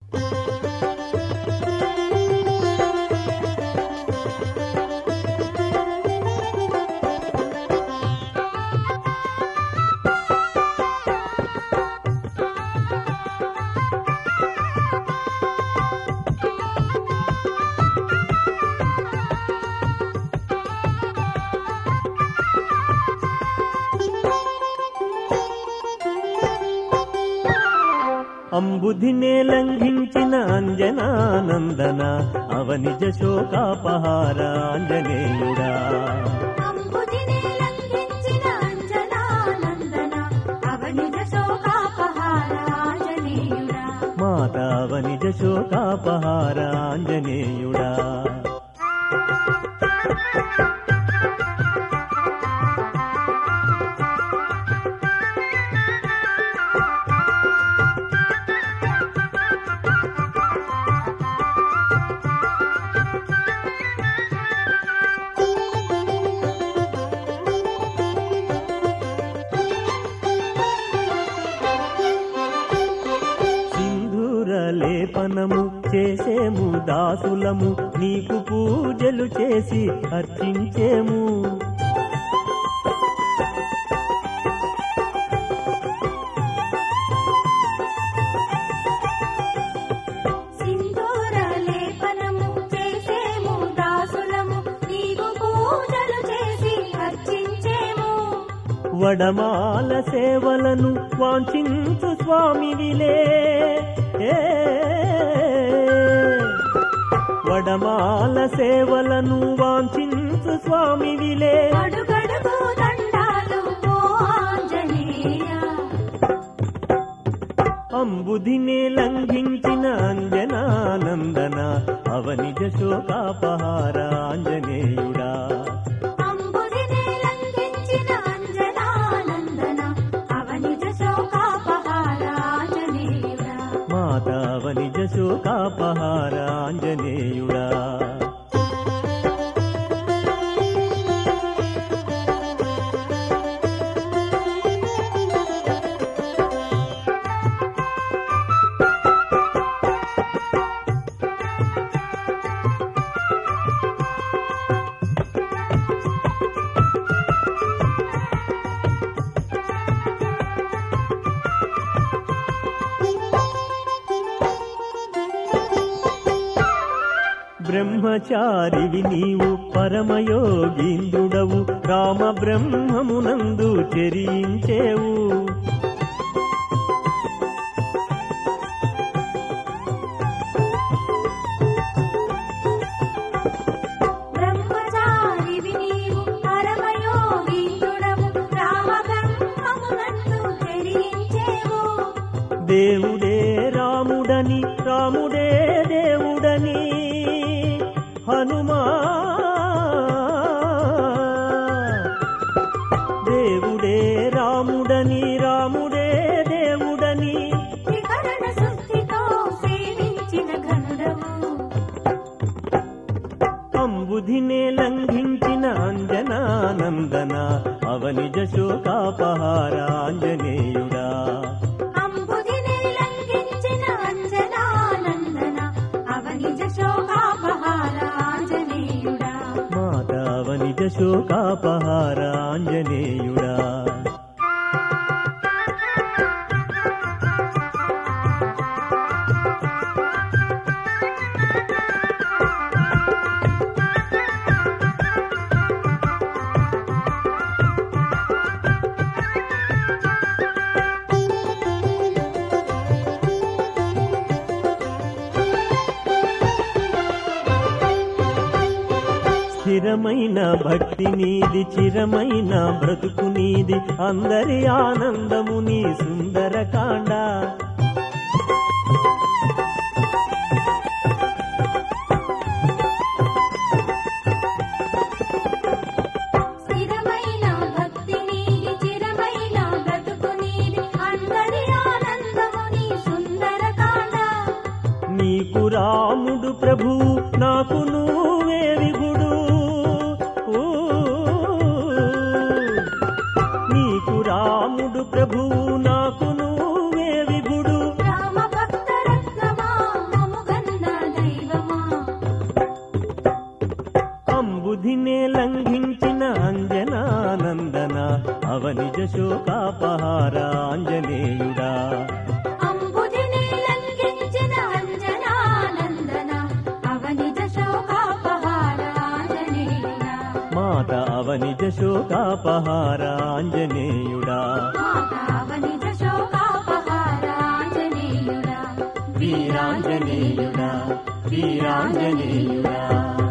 అంబుధినే లంఘించిన అంజనానందన అవనిజ శోకాపహార ఆంజనేయుడా అంబుదినే లంఘించిన అంజనానందన అవనిజ శోకాపహార ఆంజనేయుడా మాత అవనిజ శోకాపహార ఆంజనేయుడా సింధూర లేపనము చేసేము దాసులము నీకు పూజలు చేసి అర్చించేము సింధూర లేపనము చేసేము దాసులము నీకు పూజలు చేసి అర్చించేము వడమాల సేవలను వాంఛించు స్వామినిలే ఏ. వడమాల సేవలను వాంఛించు స్వామివిలే అడుగడుగు దండాలు ఓ ఆంజనేయ అంబుధినే లంఘించిన అంజనానందన అవనిజ శోకాపహార ఆంజనేయుడా అంబుదినే లంఘించిన అంజనానందన అవనిజ శోకాపహార ఆంజనేయుడా మాత అవనిజ శోకాపహార ఆంజనేయుడా బ్రహ్మచారివి నీవు పరమయోగీంద్రుడవు రామ బ్రహ్మమునందు చెరించేవు బ్రహ్మచారివి నీవు పరమయోగీంద్రుడవు రామ బ్రహ్మమునందు చెరించేవు దేవుడే రాముడని రాముడే దేవుడని హనుమా దేవుడే రాముడని రాముడే దేవుడని త్రికరణ శుద్ధితో సేవించిన ఘనుడవు అంబుధినే లంఘించిన అంజనానందన అవనిజ శోకాపహార ఆంజనేయుడా అంబుదినే లంఘించిన అంజనానందన అవనిజ శోకాపహార ఆంజనేయుడా మాత అవనిజ శోకాపహార ఆంజనేయుడా స్థిరమైన భక్తి నీది చిరమైన బ్రతుకు నీది అందరి ఆనందము నీ సుందరకాండ స్థిరమైన భక్తి నీది చిరమైన బ్రతుకు నీది అందరి ఆనందము నీ సుందరకాండ నీకు రాముడు ప్రభు నాకు నువ్వే విగుడు ఊ. నీకు రాముడు ప్రభు నాకు నువ్వే విగుడు రామ భక్త రత్నమా అవనిజ శోకాపహార ఆంజనేయుడా అంబుధిని లంఘించిన అంజనానందన అవనిజ శోకాపహార ఆంజనేయుడా మాత అవనిజ శోకాపహార ఆంజనేయుడా మాత అవనిజ శోకాపహార ఆంజనేయుడా వీరాంజనేయుడా వీరాంజనేయుడా